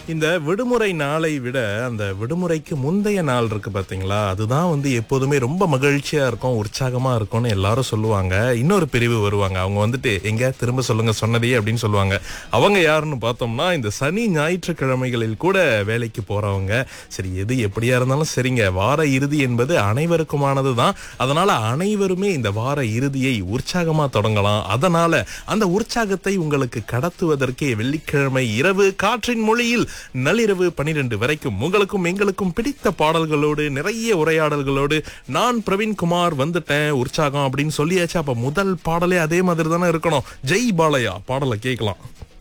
இந்த விடுமுறை நாளை விட அந்த விடுமுறைக்கு முந்தைய நாள் இருக்கு பாத்தீங்களா அதுதான் வந்து எப்போதுமே ரொம்ப மகிழ்ச்சியா இருக்கும் உற்சாகமா இருக்கும்னு எல்லாரும் சொல்லுவாங்க இன்னொரு பிரிவு வருவாங்க அவங்க வந்துட்டு எங்க திரும்ப சொல்லுங்க சொன்னதையே அப்படின்னு சொல்லுவாங்க அவங்க யாருன்னு பார்த்தோம்னா இந்த சனி ஞாயிற்றுக்கிழமைகளில் கூட வேலைக்கு போறவங்க சரி எது எப்படியா இருந்தாலும் சரிங்க வார இறுதி என்பது அனைவருக்குமானது தான் அதனால அனைவருமே இந்த வார இறுதியை உற்சாகமா தொடங்கலாம் அதனால அந்த உற்சாகத்தை உங்களுக்கு கடத்துவதற்கே வெள்ளிக்கிழமை இரவு காற்றின் மொழியில் நள்ளிரவு பனிரெண்டு வரைக்கும் உங்களுக்கும் எங்களுக்கும் பிடித்த பாடல்களோடு நிறைய உரையாடல்களோடு நான் பிரவீன்குமார் வந்துட்டேன் உற்சாகம் அப்படின்னு சொல்லியாச்சு அப்ப முதல் பாடலே அதே மாதிரி தானே இருக்கணும் ஜெய் பாலையா பாடலை கேட்கலாம்